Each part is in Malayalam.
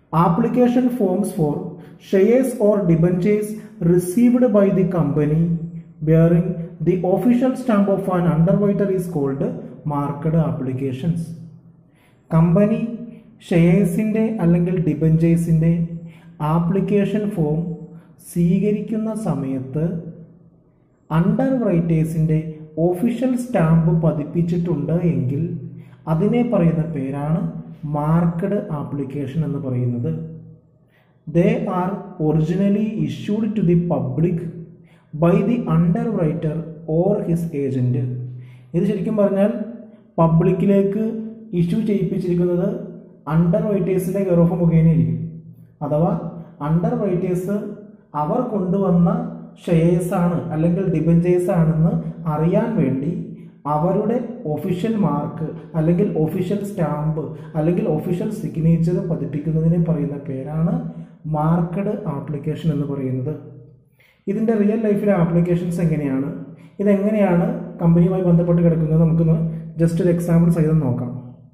Application forms for shares or debentures received by the company bearing the official stamp of an underwriter is called marked applications company ഷെയർസിൻ്റെ അല്ലെങ്കിൽ ഡിബഞ്ചേഴ്സിൻ്റെ ആപ്ലിക്കേഷൻ ഫോം സ്വീകരിക്കുന്ന സമയത്ത് അണ്ടർ റൈറ്റേഴ്സിൻ്റെ ഒഫീഷ്യൽ സ്റ്റാമ്പ് പതിപ്പിച്ചിട്ടുണ്ട് എങ്കിൽ അതിനെ പറയുന്ന പേരാണ് മാർക്കഡ് ആപ്ലിക്കേഷൻ എന്ന് പറയുന്നത് they are originally issued to the public by the underwriter or his agent ഇത് ശരിക്കും പറഞ്ഞാൽ പബ്ലിക്കിലേക്ക് ഇഷ്യൂ ചെയ്യിപ്പിച്ചിരിക്കുന്നത് അണ്ടർ റൈറ്റേഴ്സിൻ്റെ കെയർ ഓഫ് മുഖേനയായിരിക്കും അഥവാ അണ്ടർ റൈറ്റേഴ്സ് അവർ കൊണ്ടുവന്ന ഷെയർസ് ആണ് അല്ലെങ്കിൽ ഡിബഞ്ചേഴ്സ് ആണെന്ന് അറിയാൻ വേണ്ടി അവരുടെ ഒഫീഷ്യൽ മാർക്ക് അല്ലെങ്കിൽ ഒഫീഷ്യൽ സ്റ്റാമ്പ് അല്ലെങ്കിൽ ഒഫീഷ്യൽ സിഗ്നേച്ചർ പതിപ്പിക്കുന്നതിനെ പറയുന്ന പേരാണ് മാർക്കഡ് ആപ്ലിക്കേഷൻ എന്ന് പറയുന്നത് ഇതിൻ്റെ റിയൽ ലൈഫിലെ ആപ്ലിക്കേഷൻസ് എങ്ങനെയാണ് ഇതെങ്ങനെയാണ് കമ്പനിയുമായി ബന്ധപ്പെട്ട് കിടക്കുന്നത് നമുക്കൊന്ന് ജസ്റ്റ് ഒരു എക്സാമ്പിൾ സഹിതം നോക്കാം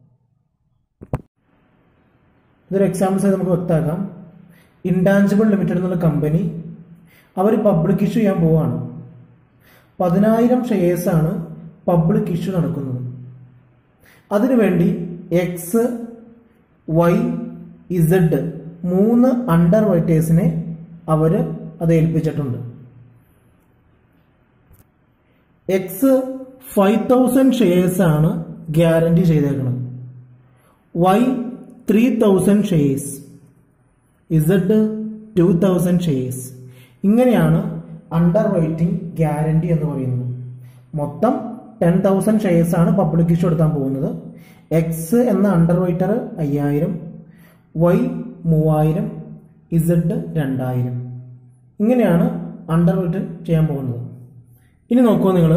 ഇതൊരു എക്സാമ്പിൾ സഹിതം നമുക്ക് വ്യക്തമാക്കാം ഇൻടാഞ്ചിബിൾ ലിമിറ്റഡ് എന്നുള്ള കമ്പനി അവർ പബ്ലിക് ഇഷ്യൂ ചെയ്യാൻ പോവാണ് പതിനായിരം ഷെയർസാണ് പബ്ലിക് ഇഷ്യൂ നടക്കുന്നത് അതിനുവേണ്ടി എക്സ് വൈ ഇസഡ് മൂന്ന് അണ്ടർ റൈറ്റേഴ്സിനെ അവർ അത് ഏൽപ്പിച്ചിട്ടുണ്ട് എക്സ് ഫൈവ് തൗസൻഡ് ഷെയർസ് ആണ് ഗ്യാരണ്ടി ചെയ്തേക്കുന്നത് Y three thousand shares Z two thousand shares ഇങ്ങനെയാണ് അണ്ടർ റൈറ്റിംഗ് ഗ്യാരണ്ടി എന്ന് പറയുന്നത് മൊത്തം ടെൻ തൗസൻഡ് ഷെയർസ് ആണ് പബ്ലിക് ഇഷ്യൂ എടുക്കാൻ പോകുന്നത് എക്സ് എന്ന അണ്ടർ റൈറ്റർ അയ്യായിരം വൈ മൂവായിരം ഇസഡ് രണ്ടായിരം ഇങ്ങനെയാണ് അണ്ടർ റൈറ്റ് ചെയ്യാൻ പോകുന്നത് ഇനി നോക്കൂ നിങ്ങൾ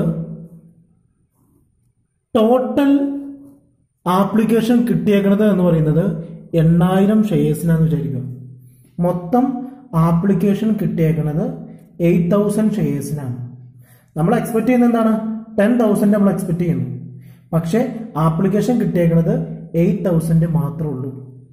ടോട്ടൽ ആപ്ലിക്കേഷൻ കിട്ടിയേക്കണത് എന്ന് പറയുന്നത് എണ്ണായിരം ഷെയർസിനാന്ന് വിചാരിക്കുക മൊത്തം ആപ്ലിക്കേഷൻ കിട്ടിയേക്കണത് എയ്റ്റ് തൗസൻഡ് ഷെയർസിനാണ് നമ്മൾ എക്സ്പെക്ട് ചെയ്യുന്നത് എന്താണ് ടെൻ തൗസൻഡ് നമ്മൾ എക്സ്പെക്ട് ചെയ്യുന്നു പക്ഷേ ആപ്ലിക്കേഷൻ കിട്ടിയേക്കണത് എയ്റ്റ് തൗസൻഡ് മാത്രമേ ഉള്ളൂ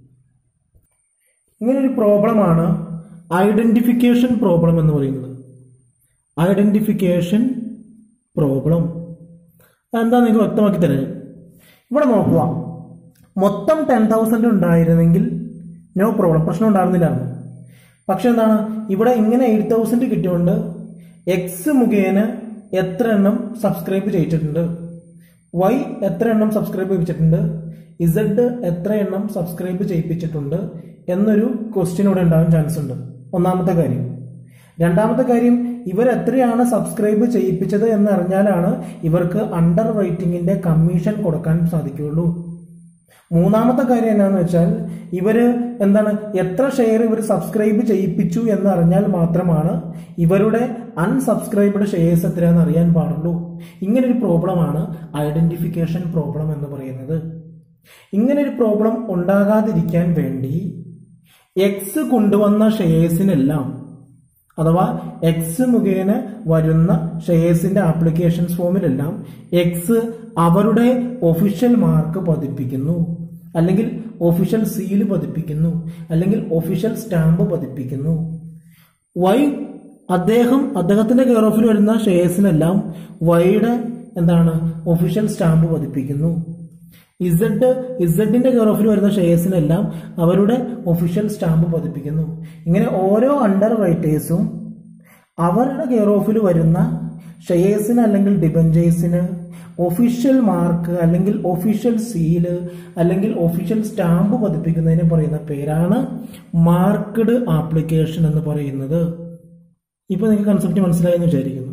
ഇങ്ങനെ ഒരു പ്രോബ്ലമാണ് ഐഡന്റിഫിക്കേഷൻ പ്രോബ്ലം എന്ന് പറയുന്നത് ഐഡന്റിഫിക്കേഷൻ പ്രോബ്ലം എന്താ നിങ്ങൾക്ക് വ്യക്തമാക്കി തരാം ഇവിടെ നോക്കുക മൊത്തം ടെൻ തൗസൻഡ് ഉണ്ടായിരുന്നെങ്കിൽ നോ പ്രോബ്ലം പ്രശ്നം ഉണ്ടായിരുന്നില്ലായിരുന്നു പക്ഷെ എന്താണ് ഇവിടെ ഇങ്ങനെ എയ്റ്റ് തൗസൻഡ് കിട്ടിയോണ്ട് എക്സ് മുഖേന എത്ര എണ്ണം സബ്സ്ക്രൈബ് ചെയ്യിച്ചിട്ടുണ്ട് വൈ എത്ര എണ്ണം സബ്സ്ക്രൈബ് ചെയ്യിപ്പിച്ചിട്ടുണ്ട് ഇസഡ് എത്ര എണ്ണം സബ്സ്ക്രൈബ് ചെയ്യിപ്പിച്ചിട്ടുണ്ട് എന്നൊരു ക്വസ്റ്റ്യൻ ഇവിടെ ഉണ്ടാകാൻ ചാൻസ് ഉണ്ട് ഒന്നാമത്തെ കാര്യം രണ്ടാമത്തെ കാര്യം ഇവർ എത്രയാണ് സബ്സ്ക്രൈബ് ചെയ്യിപ്പിച്ചത് എന്നറിഞ്ഞാലാണ് ഇവർക്ക് അണ്ടർ റേറ്റിംഗിന്റെ കമ്മീഷൻ കൊടുക്കാൻ സാധിക്കുകയുള്ളൂ മൂന്നാമത്തെ കാര്യം എന്നാന്ന് വെച്ചാൽ ഇവര് എന്താണ് എത്ര ഷെയർ ഇവർ സബ്സ്ക്രൈബ് ചെയ്യിപ്പിച്ചു എന്ന് അറിഞ്ഞാൽ മാത്രമാണ് ഇവരുടെ അൺസബ്സ്ക്രൈബ്ഡ് ഷെയർസ് എത്രയാണെന്ന് അറിയാൻ പാടുള്ളൂ ഇങ്ങനെ ഒരു പ്രോബ്ലമാണ് ഐഡന്റിഫിക്കേഷൻ പ്രോബ്ലം എന്ന് പറയുന്നത് ഇങ്ങനെ ഒരു പ്രോബ്ലം ഉണ്ടാകാതിരിക്കാൻ വേണ്ടി എക്സ് കൊണ്ടുവന്ന ഷെയർസിനെല്ലാം അഥവാ എക്സ് മുഖേന വരുന്ന ഷെയർസിന്റെ ആപ്ലിക്കേഷൻസ് ഫോമിലെല്ലാം എക്സ് അവരുടെ ഒഫീഷ്യൽ മാർക്ക് പതിപ്പിക്കുന്നു അല്ലെങ്കിൽ ഒഫീഷ്യൽ സീല് പതിപ്പിക്കുന്നു അല്ലെങ്കിൽ ഒഫീഷ്യൽ സ്റ്റാമ്പ് പതിപ്പിക്കുന്നു വൈ അദ്ദേഹം അദ്ദേഹത്തിന്റെ കെയർ ഓഫിൽ വരുന്ന ഷെയർസിനെല്ലാം വൈയുടെ എന്താണ് ഒഫീഷ്യൽ സ്റ്റാമ്പ് പതിപ്പിക്കുന്നു ഇസഡ് ഇസഡിന്റെ കെയർ ഓഫിൽ വരുന്ന ഷെയർസിനെല്ലാം അവരുടെ ഒഫീഷ്യൽ സ്റ്റാമ്പ് പതിപ്പിക്കുന്നു ഇങ്ങനെ ഓരോ അണ്ടർ റൈറ്റേഴ്സും അവരുടെ കെയർ ഓഫിൽ വരുന്ന ഷെയർസിന് അല്ലെങ്കിൽ ഡിബഞ്ചേഴ്സിന് ഒഫീഷ്യൽ മാർക്ക് അല്ലെങ്കിൽ ഒഫീഷ്യൽ സീല് അല്ലെങ്കിൽ ഒഫീഷ്യൽ സ്റ്റാമ്പ് പതിപ്പിക്കുന്നതിന് പറയുന്ന പേരാണ് മാർക്കഡ് ആപ്ലിക്കേഷൻ എന്ന് പറയുന്നത് ഇപ്പൊ നിങ്ങൾക്ക് കൺസെപ്റ്റ് മനസ്സിലായെന്ന് വിചാരിക്കുന്നു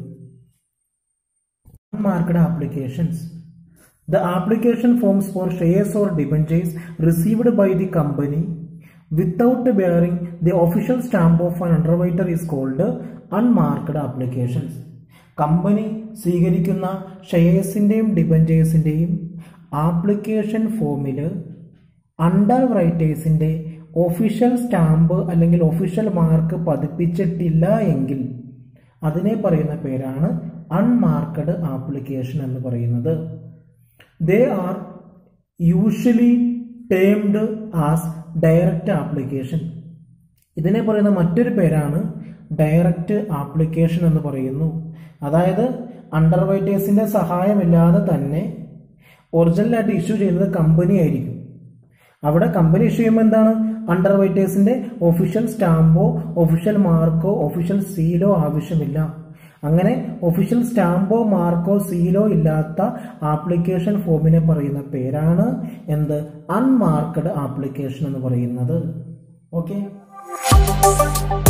marked applications The application forms for shares or debentures received by the company without bearing the official stamp of an underwriter is called unmarked applications. Company സ്വീകരിക്കുന്ന ഷെയർസിൻ്റെയും ഡിബഞ്ചേഴ്സിൻ്റെയും ആപ്ലിക്കേഷൻ ഫോമിൽ അണ്ടർ റൈറ്റേഴ്സിൻ്റെ ഒഫീഷ്യൽ സ്റ്റാമ്പ് അല്ലെങ്കിൽ ഒഫീഷ്യൽ മാർക്ക് പതിപ്പിച്ചിട്ടില്ല എങ്കിൽ അതിനെ പറയുന്ന പേരാണ് അൺമാർക്കഡ് ആപ്ലിക്കേഷൻ എന്ന് പറയുന്നത് they are usually termed as direct application ഇതിനെ പറയുന്ന മറ്റൊരു പേരാണ് ഡയറക്റ്റ് ആപ്ലിക്കേഷൻ എന്ന് പറയുന്നു അതായത് അണ്ടർവൈറ്റേഴ്സിന്റെ സഹായമില്ലാതെ തന്നെ ഒറിജിനലായിട്ട് ഇഷ്യൂ ചെയ്യുന്നത് കമ്പനി ആയിരിക്കും അവിടെ കമ്പനി ഇഷ്യൂ ചെയ്യുമ്പോൾ എന്താണ് അണ്ടർവൈറ്റേഴ്സിന്റെ ഒഫീഷ്യൽ സ്റ്റാമ്പോ ഒഫീഷ്യൽ മാർക്കോ ഒഫീഷ്യൽ സീലോ ആവശ്യമില്ല അങ്ങനെ ഒഫീഷ്യൽ സ്റ്റാമ്പോ മാർക്കോ സീലോ ഇല്ലാത്ത ആപ്ലിക്കേഷൻ ഫോമിനെ പറയുന്ന പേരാണ് എന്ത് അൺമാർക്കഡ് ആപ്ലിക്കേഷൻ എന്ന് പറയുന്നത് ഓക്കെ